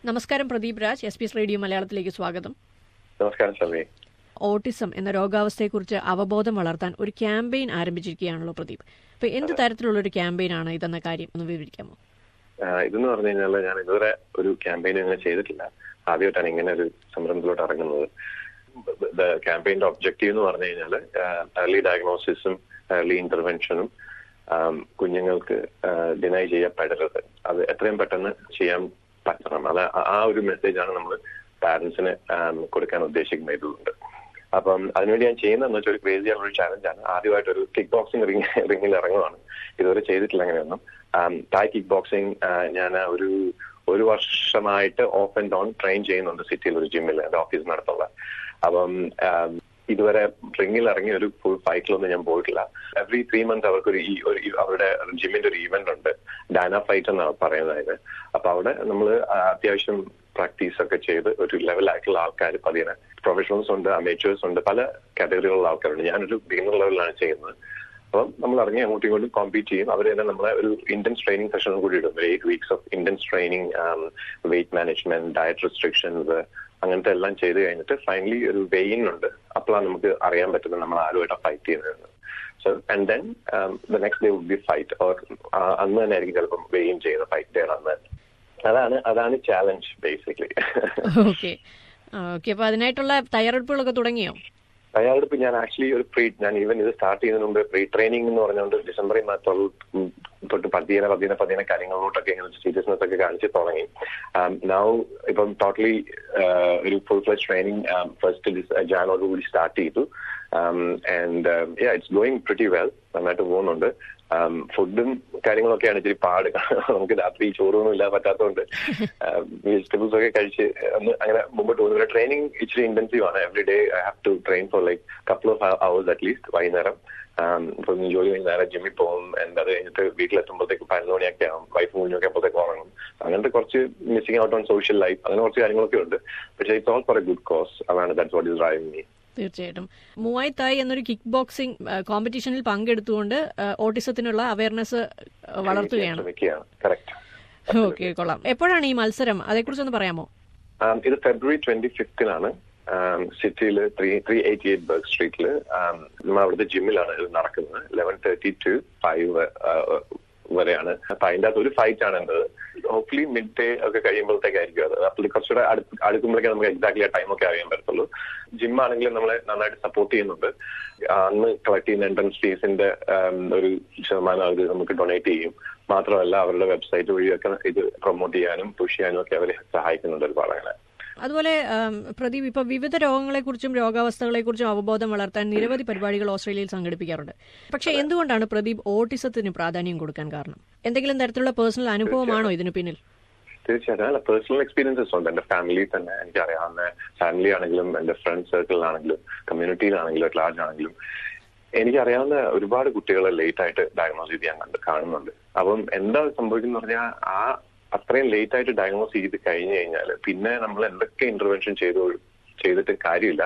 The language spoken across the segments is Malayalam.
നമസ്കാരം Pradeep Raj S P S radio മലയാളത്തിലേക്ക് സ്വാഗതം നമസ്കാരം ഷമി ഓട്ടിസം എന്ന രോഗാവസ്ഥയെക്കുറിച്ച് അവബോധം വളർത്താൻ ഒരു ക്യാമ്പയിൻ ആരംഭിച്ചിരിക്കുകയാണല്ലോ പ്രദീപ് അപ്പൊ എന്ത് തരത്തിലുള്ള ഒരു ക്യാമ്പയിൻ ആണ് ഇതെന്ന കാര്യം ഒന്ന് വിവരിക്കാമോ ആഹ് ഇതെന്ന് പറഞ്ഞു കഴിഞ്ഞാൽ ഞാൻ ഇതുവരെ ഒരു ക്യാമ്പയിൻ ഇങ്ങനെ ചെയ്തിട്ടില്ല ആദ്യമായിട്ടാണ് ഇങ്ങനെ ഒരു സംരംഭത്തിലോട്ട് ഇറങ്ങുന്നത് ക്യാമ്പയിന്റെ ഒബ്ജക്റ്റീവ് എന്ന് പറഞ്ഞു കഴിഞ്ഞാൽ ഏർലി ഡയഗ്നോസിസും ഏർലി ഇന്റർവെൻഷനും കുഞ്ഞുങ്ങൾക്ക് ഡിനൈ ചെയ്യപ്പെടരുത് അത് എത്രയും പെട്ടെന്ന് ചെയ്യാൻ പറ്റണം അത് ആ ഒരു മെസ്സേജാണ് നമ്മൾ പാരന്റ്സിന് കൊടുക്കാൻ ഉദ്ദേശിക്കുന്നതുണ്ട് അപ്പം അതിനുവേണ്ടി ഞാൻ ചെയ്യുന്നതെന്ന് വെച്ചാൽ ഒരു ക്രേസി ആയിട്ടുള്ള ഒരു ചാലഞ്ചാണ് ആദ്യമായിട്ട് ഒരു കിക്ക് ബോക്സിംഗ് റിംഗ് റിംഗിൽ ഇറങ്ങുവാണ് ഇതുവരെ ചെയ്തിട്ടില്ല അങ്ങനെയൊന്നും തായ് കിക്ക് ബോക്സിംഗ് ഞാൻ ഒരു ഒരു വർഷമായിട്ട് ഓഫ് ആൻഡ് ഓൺ ട്രെയിൻ ചെയ്യുന്നുണ്ട് സിറ്റിയിൽ ഒരു ജിമ്മിൽ എന്റെ ഓഫീസ് നടത്തുള്ള അപ്പം ഇതുവരെ റിംഗിൽ ഇറങ്ങി ഒരു ഫുൾ ഫൈറ്റിലൊന്നും ഞാൻ പോയിട്ടില്ല എവറി ത്രീ മന്ത്സ് അവർക്ക് ഒരു ഒരു അവരുടെ ജിമ്മിന്റെ ഒരു ഈവന്റ് ഉണ്ട് ഡാന ഫൈറ്റ് എന്നാണ് പറയുന്നത് അപ്പൊ അവിടെ നമ്മൾ അത്യാവശ്യം പ്രാക്ടീസ് ഒക്കെ ചെയ്ത് ഒരു ലെവലായിട്ടുള്ള ആൾക്കാർ പതിയെ പ്രൊഫഷണൽസ് ഉണ്ട് അമേച്ചേഴ്സ് ഉണ്ട് പല കാറ്റഗറിയിലുള്ള ആൾക്കാരുണ്ട് ഞാനൊരു ബിഗിനർ ലെവലിലാണ് ചെയ്യുന്നത് അപ്പം നമ്മൾ ഇറങ്ങി അങ്ങോട്ടും ഇങ്ങോട്ടും കോമ്പീറ്റ് ചെയ്യും അവർ തന്നെ നമ്മളെ ഒരു ഇന്റൻസ് ട്രെയിനിങ് സെഷനും കൂടി ഇടും eight weeks of intense training weight management diet restrictions അങ്ങനത്തെ എല്ലാം ചെയ്ത് കഴിഞ്ഞിട്ട് ഫൈനലി ഒരു വെയിൻ ഉണ്ട് അപ്പോഴാണ് നമുക്ക് അറിയാൻ പറ്റുന്നത് നമ്മൾ ആരുമായിട്ടാണ് ഫൈറ്റ് ചെയ്യുന്നത് so and then the next day would be fight or അന്ന് തന്നെ ആയിരിക്കും ചിലപ്പം വെയിൻ ചെയ്യുന്ന ഫൈറ്റ് ഡേ അന്ന് തന്നെ അതാണ് അതാണ് ചാലഞ്ച് ബേസിക്കലി ഓക്കെ ഓക്കെ അപ്പൊ അതിനായിട്ടുള്ള തയ്യാറെടുപ്പുകളൊക്കെ തുടങ്ങിയോ തയ്യാറെടുപ്പ് ഞാൻ ആക്ച്വലി ഒരു പ്രീ ഞാൻ ഈവൻ ഇത് സ്റ്റാർട്ട് ചെയ്യുന്നതിന് മുമ്പ് പ്രീ ട്രെയിനിങ് എന്ന് പറഞ്ഞുകൊണ്ട് ഡിസംബർ തൊട്ട് പതിയെ പതിയെ പതിയെ കാര്യങ്ങളിലോട്ടൊക്കെ ഇങ്ങനെ സീരിയസ്നെസ് ഒക്കെ കാണിച്ച് തുടങ്ങി നൗ ഇപ്പം ടോട്ടലി ഒരു ഫുൾ ഫ്ലഷ് ട്രെയിനിങ് ഫസ്റ്റ് ജാനോട് കൂടി സ്റ്റാർട്ട് ചെയ്തു and it's going pretty well നന്നായിട്ട് പോകുന്നുണ്ട് ഫുഡും കാര്യങ്ങളൊക്കെയാണ് ഇച്ചിരി പാട് നമുക്ക് രാത്രി ചോറൊന്നും ഇല്ലാൻ പറ്റാത്തതുകൊണ്ട് വെജിറ്റബിൾസ് ഒക്കെ കഴിച്ച് ഒന്ന് അങ്ങനെ മുമ്പോട്ട് പോകുന്നു ട്രെയിനിങ് ഇച്ചിരി ഇന്റൻസീവ് ആണ് every day I have to train for like couple of hours at least വൈകുന്നേരം ഇപ്പം ജോലി കഴിഞ്ഞ് നേരെ ജിമ്മിൽ പോകും എൻ്റെ അത് കഴിഞ്ഞിട്ട് വീട്ടിലെത്തുമ്പോഴത്തേക്ക് പതിനൊന്ന് മണിയൊക്കെ ആവും വൈഫും കുഞ്ഞൊക്കെ അപ്പോഴത്തേക്ക് ഉറങ്ങും അങ്ങനത്തെ കുറച്ച് missing out on social life അങ്ങനെ കുറച്ച് കാര്യങ്ങളൊക്കെ ഉണ്ട് പക്ഷേ it's all for a good cause അതാണ് that's what is driving me തീർച്ചയായിട്ടും മൂവായി തായ് എന്നൊരു കിക്ക് ബോക്സിംഗ് കോമ്പറ്റീഷനിൽ പങ്കെടുത്തുകൊണ്ട് ഓട്ടിസത്തിനുള്ള അവയർനെസ് വളർത്തുകയാണ് ഓക്കെ കൊള്ളാം എപ്പോഴാണ് ഈ മത്സരം അതേക്കുറിച്ചൊന്ന് പറയാമോ ഇത് ഫെബ്രുവരി ട്വന്റി ഫിഫ്റ്റിനാണ് സിറ്റിയിൽ three three eighty eight Burg സ്ട്രീറ്റിൽ നമ്മൾ അവിടുത്തെ ജിമ്മിലാണ് ഇത് നടക്കുന്നത് ലെവൻ തേർട്ടി ടു ഫൈവ് വരെയാണ് അപ്പൊ അതിന്റെ അകത്ത് ഒരു ഫൈറ്റ് ആണ് എന്തത് ഹോപ്പ്ലി മിഡ് ഡേ ഒക്കെ കഴിയുമ്പോഴത്തേക്കായിരിക്കും അത് അപ്പോൾ കുറച്ചുകൂടെ അടുക്കുമ്പോഴേക്കും നമുക്ക് എക്സാക്ട്ലി ആ ടൈം ഒക്കെ അറിയാൻ പറ്റത്തുള്ളൂ ജിം ആണെങ്കിലും നമ്മളെ നന്നായിട്ട് സപ്പോർട്ട് ചെയ്യുന്നുണ്ട് അന്ന് കളക്ട് ചെയ്യുന്ന എൻട്രൻസ് ഫീസിന്റെ ഒരു ശതമാനം അവർ നമുക്ക് ഡൊണേറ്റ് ചെയ്യും മാത്രമല്ല അവരുടെ വെബ്സൈറ്റ് വഴിയൊക്കെ ഇത് പ്രൊമോട്ട് ചെയ്യാനും പുഷ് ചെയ്യാനും ഒക്കെ അവരെ സഹായിക്കുന്നുണ്ട് ഒരുപാട് അങ്ങനെ അതുപോലെ പ്രദീപ് ഇപ്പൊ വിവിധ രോഗങ്ങളെക്കുറിച്ചും രോഗാവസ്ഥകളെക്കുറിച്ചും അവബോധം വളർത്താൻ നിരവധി പരിപാടികൾ ഓസ്ട്രേലിയയിൽ സംഘടിപ്പിക്കാറുണ്ട് പക്ഷെ എന്തുകൊണ്ടാണ് പ്രദീപ് ഓട്ടിസത്തിന് പ്രാധാന്യം കൊടുക്കാൻ കാരണം എന്തെങ്കിലും തരത്തിലുള്ള പേഴ്സണൽ അനുഭവമാണോ ഇതിനു പിന്നിൽ തീർച്ചയായിട്ടും അല്ല പേഴ്സണൽ എക്സ്പീരിയൻസസ് ഉണ്ട് എന്റെ ഫാമിലി തന്നെ എനിക്ക് അറിയാവുന്ന ഫാമിലി ആണെങ്കിലും എന്റെ ഫ്രണ്ട് സർക്കിളിലാണെങ്കിലും കമ്മ്യൂണിറ്റിയിലാണെങ്കിലും അറ്റ് ലാർജ് ആണെങ്കിലും എനിക്കറിയാവുന്ന ഒരുപാട് കുട്ടികളെ ലേറ്റ് ആയിട്ട് ഡയഗ്നോസ് ചെയ്ത് ഞാൻ കണ്ട് കാണുന്നുണ്ട് അപ്പം എന്താ സംഭവിക്കുന്ന പറഞ്ഞാൽ ആ അത്രയും ലേറ്റ് ആയിട്ട് ഡയഗ്നോസ് ചെയ്ത് കഴിഞ്ഞു കഴിഞ്ഞാൽ പിന്നെ നമ്മൾ എന്തൊക്കെ ഇന്റർവെൻഷൻ ചെയ്തു ചെയ്തിട്ട് കാര്യമില്ല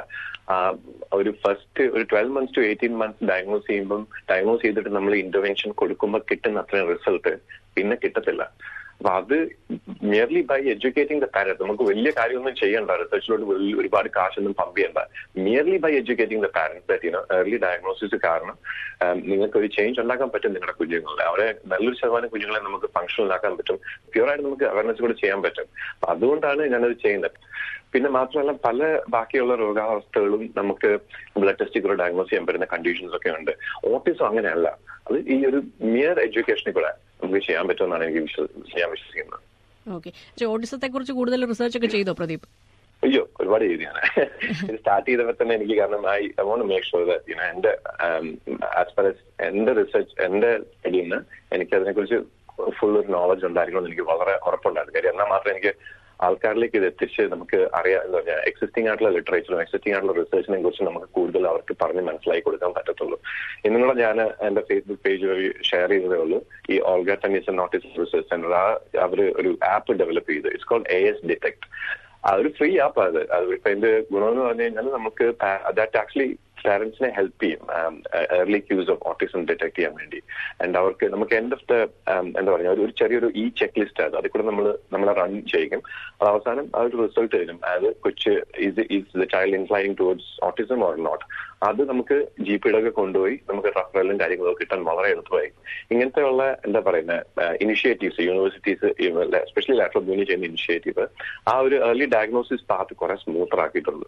ഒരു ഫസ്റ്റ് ഒരു twelve months to eighteen months diagnose ചെയ്യുമ്പം ഡയഗ്നോസ് ചെയ്തിട്ട് നമ്മൾ ഇന്റർവെൻഷൻ കൊടുക്കുമ്പോൾ കിട്ടുന്ന അത്രയും റിസൾട്ട് പിന്നെ കിട്ടത്തില്ല അപ്പൊ അത് merely by educating the parent നമുക്ക് വലിയ കാര്യമൊന്നും ചെയ്യണ്ട റിസർച്ചിലോട്ട് ഒരുപാട് കാശൊന്നും പമ്പ് ചെയ്യണ്ട merely by educating the parent that you know early diagnosis കാരണം നിങ്ങൾക്ക് ഒരു ചേഞ്ച് ഉണ്ടാക്കാൻ പറ്റും നിങ്ങളുടെ കുഞ്ഞുങ്ങളെ അവരെ നല്ലൊരു ശതമാനം കുഞ്ഞുങ്ങളെ നമുക്ക് ഫംഗ്ഷണൽ ആക്കാൻ പറ്റും പ്യുവറായിട്ട് നമുക്ക് അവയർനെസ് കൂടെ ചെയ്യാൻ പറ്റും അതുകൊണ്ടാണ് ഞാനത് ചെയ്യുന്നത് പിന്നെ മാത്രമല്ല പല ബാക്കിയുള്ള രോഗാവസ്ഥകളും നമുക്ക് ബ്ലഡ് ടെസ്റ്റിൽ കൂടെ ഡയഗ്നോസ് ചെയ്യാൻ പറ്റുന്ന കണ്ടീഷൻസ് ഒക്കെ ഉണ്ട് ഓട്ടിസം അങ്ങനെയല്ല അത് ഈ ഒരു മിയർ എഡ്യൂക്കേഷനിൽ കൂടെ നമുക്ക് ചെയ്യാൻ പറ്റുമെന്നാണ് എനിക്ക് ഞാൻ വിശ്വസിക്കുന്നത് ഓക്കെ ഓട്ടിസത്തെ കുറിച്ച് കൂടുതൽ റിസർച്ച് ഒക്കെ ചെയ്തോ പ്രദീപ് അയ്യോ ഒരുപാട് ചെയ്തിയാണ് ഇത് സ്റ്റാർട്ട് ചെയ്തപ്പോൾ തന്നെ എനിക്ക് കാരണം I I want make sure that you know എന്റെ ആസ് ഫാർ എസ് എന്റെ റിസർച്ച് എന്റെ സ്റ്റഡിയിൽ നിന്ന് എനിക്ക് അതിനെക്കുറിച്ച് ഫുൾ ഒരു നോളജ് ഉണ്ടായിരിക്കണം എനിക്ക് വളരെ ഉറപ്പുണ്ടായിരുന്നു കാര്യം എന്നാൽ മാത്രമേ എനിക്ക് ആൾക്കാരിലേക്ക് ഇത് എത്തിച്ച് നമുക്ക് അറിയാം എന്താ പറയുക എക്സിസ്റ്റിംഗ് ആയിട്ടുള്ള ലിറ്ററേച്ചറും എക്സിസ്റ്റിംഗ് ആയിട്ടുള്ള റിസർച്ചിനെ കുറിച്ച് നമുക്ക് കൂടുതൽ അവർക്ക് പറഞ്ഞ് മനസ്സിലാക്കി കൊടുക്കാൻ പറ്റത്തുള്ളൂ ഇന്നും കൂടെ ഞാൻ എന്റെ ഫേസ്ബുക്ക് പേജ് വഴി ഷെയർ ചെയ്തതേ ഉള്ളൂ ഈ ഓൾഗ ടെന്നീസ് നോട്ടിസ് റിസർച്ച് സെന്റർ ആ അവർ ഒരു ആപ്പ് ഡെവലപ്പ് ചെയ്തു it's called A S detect അതൊരു ഫ്രീ ആപ്പ് അത് അത് ഇപ്പൊ അതിന്റെ ഗുണമെന്ന് പറഞ്ഞു കഴിഞ്ഞാൽ നമുക്ക് ദാറ്റ് ആക്ച്വലി പാരന്റ്സിനെ ഹെൽപ്പ് ചെയ്യും early cues of autism detect ചെയ്യാൻ വേണ്ടി ആൻഡ് അവർക്ക് നമുക്ക് എൻഡ് ഓഫ് ദ എന്താ പറയുക ഒരു ചെറിയൊരു ഈ ചെക്ക് ലിസ്റ്റ് അത് അതിൽ കൂടെ നമ്മൾ നമ്മളെ റൺ ചെയ്യും അത് അവസാനം ആ ഒരു റിസൾട്ട് തരും അതായത് കൊച്ച് is is the child inclining towards autism or not അത് നമുക്ക് ജി പിയുടെ ഒക്കെ കൊണ്ടുപോയി നമുക്ക് റഫറലും കാര്യങ്ങളും കിട്ടാൻ വളരെ എളുപ്പമായി ഇങ്ങനത്തെ ഉള്ള എന്താ പറയുന്നത് initiatives universities especially laptop uni ചെയ്യുന്ന ഇനിഷ്യേറ്റീവ് ആ ഒരു ഏർലി ഡയഗ്നോസിസ് പാത്ത് കുറെ സ്മൂത്തർ ആക്കിയിട്ടുണ്ട്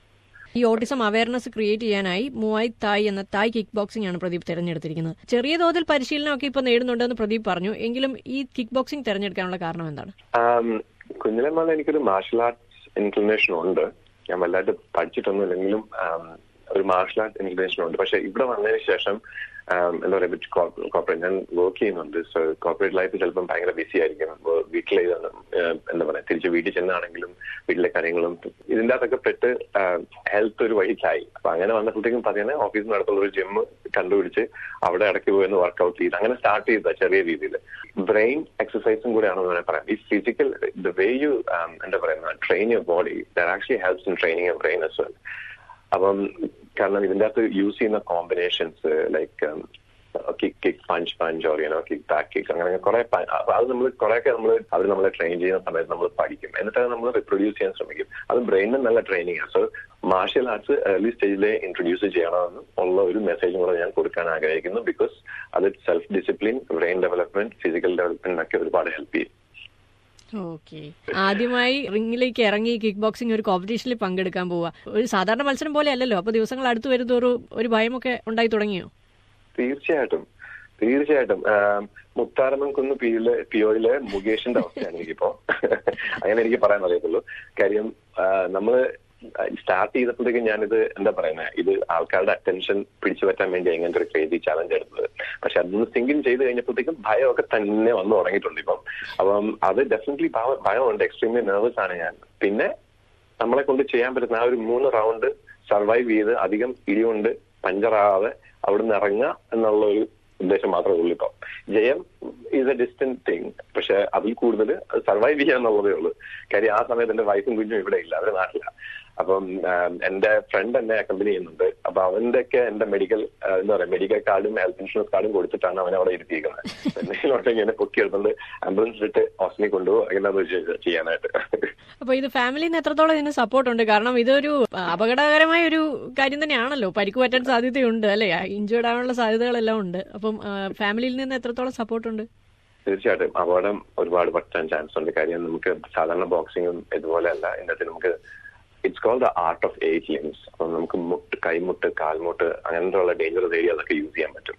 ഈ ഓട്ടിസം അവയർനെസ് ക്രിയേറ്റ് ചെയ്യാനായി മൂവായി തായ് എന്ന തായ് കിക്ക് ബോക്സിംഗ് ആണ് പ്രദീപ് തിരഞ്ഞെടുത്തിരിക്കുന്നത് ചെറിയ തോതിൽ പരിശീലനമൊക്കെ ഇപ്പോൾ നേടുന്നുണ്ടെന്ന് പ്രദീപ് പറഞ്ഞു എങ്കിലും ഈ കിക്ക് ബോക്സിംഗ് തിരഞ്ഞെടുക്കാനുള്ള കാരണം എന്താണ് കുഞ്ഞിലെ മുതൽ എനിക്കൊരു മാർഷൽ ആർട്സ് ഇൻക്ലിനേഷൻ ഉണ്ട് ഞാൻ വല്ലാണ്ട് പഠിച്ചിട്ടൊന്നുമില്ലെങ്കിലും ഒരു മാർഷൽ ആർട്ട് ഇൻക്ലിനേഷൻ ഉണ്ട് പക്ഷെ ഇവിടെ വന്നതിന് ശേഷം എന്താ പറയുക കോർപ്പറേറ്റ് ഞാൻ വർക്ക് ചെയ്യുന്നുണ്ട് സോ കോർപ്പറേറ്റ് ലൈഫ് ചിലപ്പം ഭയങ്കര ബിസി ആയിരിക്കും വീട്ടിലെ എന്താ പറയുക തിരിച്ച് വീട്ടിൽ ചെന്നാണെങ്കിലും വീട്ടിലെ കാര്യങ്ങളും ഇതിൻ്റെ അകത്തൊക്കെ പെട്ട് ഹെൽത്ത് ഒരു വഴിക്കായി അപ്പൊ അങ്ങനെ വന്നപ്പോഴത്തേക്കും പറയുന്നത് ഓഫീസിന് അടുത്തുള്ള ഒരു ജിം കണ്ടുപിടിച്ച് അവിടെ ഇടയ്ക്ക് പോയി വർക്ക്ഔട്ട് ചെയ്ത് അങ്ങനെ സ്റ്റാർട്ട് ചെയ്ത ചെറിയ രീതിയിൽ ബ്രെയിൻ എക്സസൈസും കൂടെയാണെന്ന് വേണമെങ്കിൽ പറയാം ഈ ഫിസിക്കൽ ദ വേ യു എന്താ പറയുക train your body there actually helps in training your brain as well അപ്പം കാരണം ഇതിന്റെ അകത്ത് യൂസ് ചെയ്യുന്ന combinations like kick kick punch punch or you know kick back kick അങ്ങനെ കുറെ അപ്പൊ അത് നമ്മൾ കുറെയൊക്കെ നമ്മൾ അവർ നമ്മളെ ട്രെയിൻ ചെയ്യുന്ന സമയത്ത് നമ്മൾ പഠിക്കും എന്നിട്ട് അത് നമ്മൾ റിപ്രൊഡ്യൂസ് ചെയ്യാൻ ശ്രമിക്കും അത് ബ്രെയിനിന് നല്ല ട്രെയിനിങ് ആണ് സോ മാർഷ്യൽ ആർട്സ് ഏർലി സ്റ്റേജിലെ ഇൻട്രൊഡ്യൂസ് ചെയ്യണമെന്ന് ഉള്ള ഒരു മെസ്സേജും കൂടെ ഞാൻ കൊടുക്കാൻ ആഗ്രഹിക്കുന്നു ബിക്കോസ് അത് self discipline brain development physical ഡെവലപ്മെന്റിനൊക്കെ ഒരുപാട് ഹെൽപ്പ് ചെയ്യും ഓക്കെ ആദ്യമായി റിംഗിലേക്ക് ഇറങ്ങി കിക്ക് ബോക്സിംഗ് ഒരു കോമ്പറ്റീഷനിൽ പങ്കെടുക്കാൻ പോവുക ഒരു സാധാരണ മത്സരം പോലെ അല്ലല്ലോ അപ്പൊ ദിവസങ്ങൾ അടുത്ത് വരുന്നതോറും ഒരു ഭയമൊക്കെ ഉണ്ടായി തുടങ്ങിയോ തീർച്ചയായിട്ടും തീർച്ചയായിട്ടും മുത്താരമൻ കുന്ന് പിയിലെ പിയോയിലെ മുകേഷിന്റെ അവസ്ഥയാണ് എനിക്കിപ്പോ അങ്ങനെ എനിക്ക് പറയാൻ അറിയത്തുള്ളൂ കാര്യം നമ്മള് സ്റ്റാർട്ട് ചെയ്തപ്പോഴത്തേക്കും ഞാനിത് എന്താ പറയുന്നത് ഇത് ആൾക്കാരുടെ അറ്റൻഷൻ പിടിച്ചു പറ്റാൻ വേണ്ടി എങ്ങനത്തെ ഒരു ക്രേസി ചലഞ്ച് എടുത്തത് പക്ഷെ അതൊന്ന് സിങ്കിൻ ചെയ്ത് കഴിഞ്ഞപ്പോഴത്തേക്കും ഭയമൊക്കെ തന്നെ വന്നു തുടങ്ങിയിട്ടുണ്ട് ഇപ്പം അപ്പം അത് ഡെഫിനറ്റ്ലി ഭയമുണ്ട് എക്സ്ട്രീംലി നെർവസ് ആണ് ഞാൻ പിന്നെ നമ്മളെ കൊണ്ട് ചെയ്യാൻ പറ്റുന്ന ആ ഒരു മൂന്ന് റൗണ്ട് സർവൈവ് ചെയ്ത് അധികം ഇടികൊണ്ട് പഞ്ചറാവാതെ അവിടുന്ന് ഇറങ്ങുക എന്നുള്ള ഒരു ഉദ്ദേശം മാത്രമേ ഉള്ളൂ ഇപ്പം ജയം ഈസ് എ ഡിസ്റ്റന്റ് തിങ് പക്ഷെ അതിൽ കൂടുതൽ സർവൈവ് ചെയ്യുക എന്നുള്ളതേ ഉള്ളൂ കാര്യം ആ സമയത്ത് എന്റെ വൈഫും കുഞ്ഞും ഇവിടെ ഇല്ല അവരുടെ നാട്ടില അപ്പം എന്റെ ഫ്രണ്ട് എന്നെ അക്കമ്പനി ചെയ്യുന്നുണ്ട് അപ്പൊ അവന്റെ ഒക്കെ എന്റെ മെഡിക്കൽ എന്താ പറയാ മെഡിക്കൽ കാർഡും ഹെൽത്ത് ഇൻഷുറൻസ് കാർഡും കൊടുത്തിട്ടാണ് അവനെ അവിടെ ഇരുത്തിയിരിക്കുന്നത് എന്തെങ്കിലുണ്ടെങ്കിൽ എന്നെ പൊക്കി എടുത്തുകൊണ്ട് ആംബുലൻസ് ഇട്ട് ഹോസ്പിറ്റലിൽ കൊണ്ടുപോകും എങ്ങനെയാന്ന് ചെയ്യാനായിട്ട് അപ്പൊ ഇത് ഫാമിലിന്ന് എത്രത്തോളം ഇതിന് സപ്പോർട്ട് ഉണ്ട് കാരണം ഇതൊരു അപകടകരമായ ഒരു കാര്യം തന്നെയാണല്ലോ പരിക്ക് പറ്റാൻ സാധ്യതയുണ്ട് അല്ലെ ഇഞ്ചേർഡ് ആവാനുള്ള സാധ്യതകളെല്ലാം ഉണ്ട് അപ്പം ഫാമിലിയിൽ നിന്ന് എത്രത്തോളം സപ്പോർട്ട് ഉണ്ട് തീർച്ചയായിട്ടും അപകടം ഒരുപാട് പറ്റാൻ ചാൻസ് ഉണ്ട് കാര്യം നമുക്ക് സാധാരണ ബോക്സിങ്ങും ഇതുപോലെയല്ല ഇതിനകത്ത് നമുക്ക് it's call the art of eight limbs അപ്പം നമുക്ക് മുട്ട് കൈമുട്ട് കാൽമുട്ട് അങ്ങനത്തെ ഉള്ള ഡേഞ്ചറസ് ഏരിയ അതൊക്കെ യൂസ് ചെയ്യാൻ പറ്റും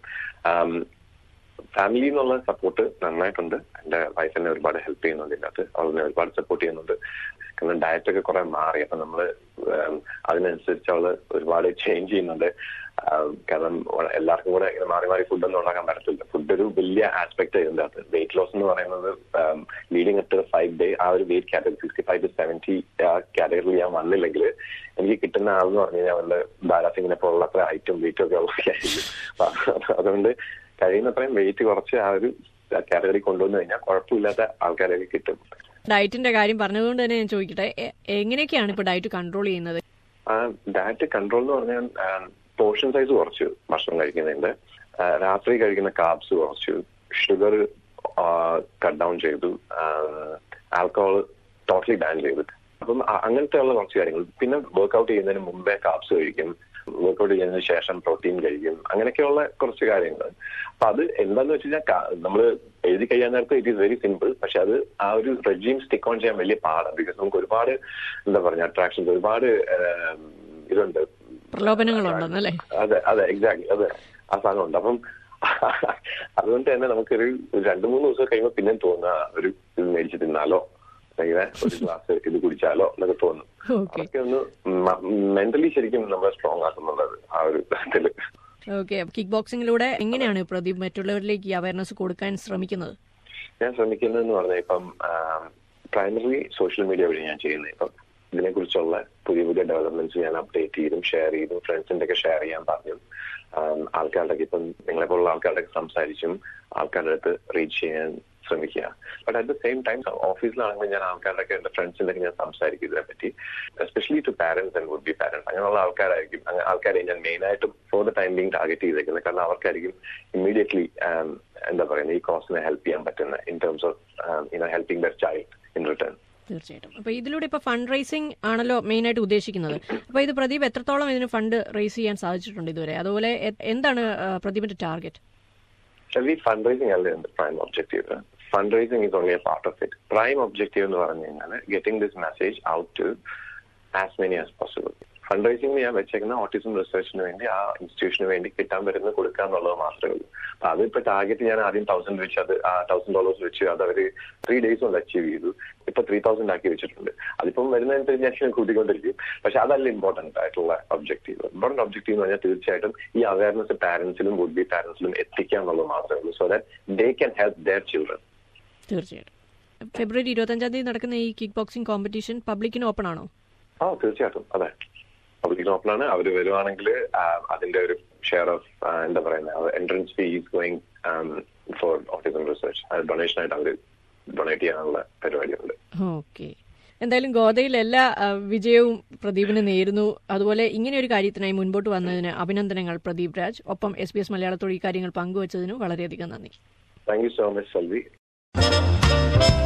ഫാമിലി എന്നുള്ള സപ്പോർട്ട് നന്നായിട്ടുണ്ട് എന്റെ വൈഫ് എന്നെ ഒരുപാട് ഹെൽപ്പ് ചെയ്യുന്നുണ്ട് ഇതിനകത്ത് അവളെന്നെ ഒരുപാട് സപ്പോർട്ട് ചെയ്യുന്നുണ്ട് കാരണം ഡയറ്റ് ഒക്കെ കുറെ മാറി അപ്പൊ നമ്മള് അതിനനുസരിച്ച് അവള് ഒരുപാട് ചേഞ്ച് ചെയ്യുന്നുണ്ട് കാരണം എല്ലാവർക്കും കൂടെ ഇങ്ങനെ മാറി മാറി ഫുഡൊന്നും ഉണ്ടാക്കാൻ പറ്റത്തില്ല ഫുഡ് ഒരു വലിയ ആസ്പെക്ട് ഇതിന്റെ അകത്ത് വെയിറ്റ് ലോസ് എന്ന് പറയുന്നത് leading up to five day ആ ഒരു weight category sixty five to seventy ആ കാറ്റഗറിയിൽ ഞാൻ വന്നില്ലെങ്കിൽ എനിക്ക് കിട്ടുന്ന ആളെന്ന് പറഞ്ഞു കഴിഞ്ഞാൽ അവരുടെ ബാലാസിങ്ങിനെ പോലുള്ള അത്ര ഹൈറ്റും വെയിറ്റും ഒക്കെ ഉള്ളതൊക്കെ ആയിരിക്കും അതുകൊണ്ട് കഴിയുന്നത്രയും വെയിറ്റ് കുറച്ച് ആ ഒരു കാറ്റഗറി കൊണ്ടുവന്നു കഴിഞ്ഞാൽ കുഴപ്പമില്ലാത്ത ആൾക്കാരൊക്കെ കിട്ടും ഡയറ്റിന്റെ കാര്യം പറഞ്ഞതുകൊണ്ട് തന്നെ ഞാൻ ചോദിക്കട്ടെ എങ്ങനെയൊക്കെയാണ് ഇപ്പൊ ഡയറ്റ് കൺട്രോൾ ചെയ്യുന്നത് ഡയറ്റ് കൺട്രോൾ എന്ന് പറഞ്ഞാൽ പോർഷൻ സൈസ് കുറച്ചു ഭക്ഷണം കഴിക്കുന്നതിന്റെ രാത്രി കഴിക്കുന്ന കാർബ്സ് കുറച്ചു ഷുഗർ കട്ട് ഡൗൺ ചെയ്തു ആൽക്കഹോൾ ടോട്ടലി ബാൻ ചെയ്തു അപ്പം അങ്ങനത്തെ ഉള്ള കുറച്ച് കാര്യങ്ങൾ പിന്നെ വർക്ക്ഔട്ട് ചെയ്യുന്നതിന് മുമ്പേ കാർബ്സ് കഴിക്കും വർക്ക്ഔട്ട് ചെയ്യുന്നതിന് ശേഷം പ്രോട്ടീൻ കഴിക്കും അങ്ങനെയൊക്കെയുള്ള കുറച്ച് കാര്യങ്ങൾ അപ്പൊ അത് എന്താന്ന് വെച്ച് കഴിഞ്ഞാൽ നമ്മൾ എഴുതി കഴിയാൻ നേരത്തെ ഇറ്റ് ഈസ് വെരി സിമ്പിൾ പക്ഷെ അത് ആ ഒരു റെജീം സ്റ്റിക്ക് ഓൺ ചെയ്യാൻ വലിയ പാടാണ് ബിക്കോസ് നമുക്ക് ഒരുപാട് എന്താ പറയുക അട്രാക്ഷൻസ് ഒരുപാട് ഇതുണ്ട് പ്രലോഭനങ്ങളുണ്ടെന്നല്ലേ അതെ അതെ എക്സാക്ട്ലി അതെ ആ സാധനമുണ്ട് അപ്പം അതുകൊണ്ട് തന്നെ നമുക്കൊരു രണ്ടു മൂന്ന് ദിവസം കഴിയുമ്പോൾ പിന്നെ തോന്നുക ഒരു ഇത് മേടിച്ച് തിന്നാലോ അല്ലെങ്കിൽ ഒരു ഗ്ലാസ് ഇത് കുടിച്ചാലോ എന്നൊക്കെ തോന്നും അതൊക്കെ ഒന്ന് മെന്റലി ശരിക്കും നമ്മളെ സ്ട്രോങ് ആക്കുന്നുള്ളത് ആ ഒരു തരത്തില് ഓക്കെ കിക്ക് ബോക്സിംഗിലൂടെ എങ്ങനെയാണ് പ്രദീപ് മറ്റുള്ളവരിലേക്ക് ഈ അവയർനെസ് കൊടുക്കാൻ ശ്രമിക്കുന്നത് ഞാൻ ശ്രമിക്കുന്നതെന്ന് പറഞ്ഞാൽ ഇപ്പം പ്രൈമറി സോഷ്യൽ മീഡിയ വഴി ഞാൻ ചെയ്യുന്നത് ഇപ്പം ഇതിനെക്കുറിച്ചുള്ള പുതിയ പുതിയ ഡെവലപ്മെന്റ്സ് ഞാൻ അപ്ഡേറ്റ് ചെയ്തും ഷെയർ ചെയ്തും ഫ്രണ്ട്സിന്റെ ഒക്കെ ഷെയർ ചെയ്യാൻ പറഞ്ഞു ആൾക്കാരുടെ ഇപ്പം നിങ്ങളെ പോലുള്ള ആൾക്കാരുടെ സംസാരിച്ചും ആൾക്കാരുടെ അടുത്ത് റീച്ച് ചെയ്യാൻ ശ്രമിക്കുക but at the same time ഓഫീസിലാണെങ്കിൽ ഞാൻ ആൾക്കാരുടെ എന്റെ ഫ്രണ്ട്സിന്റെ ഞാൻ സംസാരിക്കും ഇതിനെ പറ്റി especially to parents and would be parents അങ്ങനെയുള്ള ആൾക്കാരായിരിക്കും അങ്ങ- ആൾക്കാരെ ഞാൻ മെയിൻ ആയിട്ടും for the time being target ചെയ്തേക്കുന്നത് കാരണം അവർക്കായിരിക്കും ഇമ്മീഡിയറ്റ്ലി എന്താ പറയുന്നത് ഈ കോസിനെ ഹെൽപ്പ് ചെയ്യാൻ പറ്റുന്ന in terms of you know helping their child in return തീർച്ചയായിട്ടും അപ്പൊ ഇതിലൂടെ ഇപ്പൊ ഫണ്ട് റൈസിംഗ് ആണല്ലോ മെയിൻ ആയിട്ട് ഉദ്ദേശിക്കുന്നത് അപ്പൊ ഇത് പ്രദീപ് എത്രത്തോളം ഇതിന് ഫണ്ട് റൈസ് ചെയ്യാൻ സാധിച്ചിട്ടുണ്ട് ഇതുവരെ അതുപോലെ എ- എന്താണ് ആ, പ്രദീപിന്റെ ടാർഗറ്റ് ഈ ഫണ്ട് റൈസിംഗ് അല്ല എന്റെ prime objective fund raising is only a part of it prime objective എന്ന് പറഞ്ഞു കഴിഞ്ഞാൽ getting this message out to as many as possible fund raising ഞാൻ വെച്ചേക്കുന്ന ഓട്ടിസം റിസർച്ചിന് വേണ്ടി ആ ഇൻസ്റ്റിറ്റ്യൂഷന് വേണ്ടി കിട്ടാൻ വരുന്ന കൊടുക്കുക എന്നുള്ളത് മാത്രമേ ഉള്ളൂ അപ്പൊ അതിപ്പോ ടാർഗറ്റ് ഞാൻ ആദ്യം തൗസൻഡ് വെച്ച് അത് ആ തൗസൻഡ് ഡോളേഴ്സ് വെച്ച് അത് അവര് ത്രീ ഡേയ്സ് കൊണ്ട് അച്ചീവ് ചെയ്തു ഇപ്പൊ ത്രീ തൗസൻഡ് ആക്കി വെച്ചിട്ടുണ്ട് അതിപ്പം വരുന്നതനുസരിച്ച് ഞാൻ കൂട്ടിക്കൊണ്ടിരിക്കും പക്ഷെ അതല്ല ഇമ്പോർട്ടന്റ് ആയിട്ടുള്ള ഒബ്ജക്റ്റീവ് ഇമ്പോർട്ടന്റ് ഒബ്ജക്റ്റീവ് എന്ന് പറഞ്ഞാൽ തീർച്ചയായിട്ടും ഈ അവയർനെസ് പാരന്റ്സിലും വുഡ് ബി പാരന്റ്സിലും എത്തിക്കുക എന്നുള്ളത് മാത്രമേ ഉള്ളൂ so that they can help their children തീർച്ചയായിട്ടും ഫെബ്രുവരി ഇരുപത്തഞ്ചാം തീയതി നടക്കുന്ന ഈ കിക്ക് ബോക്സിംഗ് കോമ്പറ്റീഷൻ പബ്ലിക്കിന് ഓപ്പൺ ആണോ ആ തീർച്ചയായിട്ടും അതെ പബ്ലിക് ഓപ്പണാണ് അവർ വരുവാണെങ്കിൽ അതിന്റെ ഒരു ഷെയർ ഓഫ് എന്താ പറയുന്നത് entrance fee is going for autism research അത് ഡൊണേഷൻ ആയിട്ട് അവർ ഡൊണേറ്റ് ചെയ്യാനുള്ള പരിപാടിയുണ്ട് ഓക്കെ എന്തായാലും ഗോദയിൽ എല്ലാ ആ, വിജയവും പ്രദീപിന് നേരുന്നു അതുപോലെ ഇങ്ങനെ ഒരു കാര്യത്തിനായി മുൻപോട്ട് വന്നതിന് അഭിനന്ദനങ്ങൾ പ്രദീപ് രാജ് ഒപ്പം എസ് ബി എസ് മലയാളത്തോട് ഈ കാര്യങ്ങൾ പങ്കുവച്ചതിന് വളരെയധികം നന്ദി thank you so much Selvi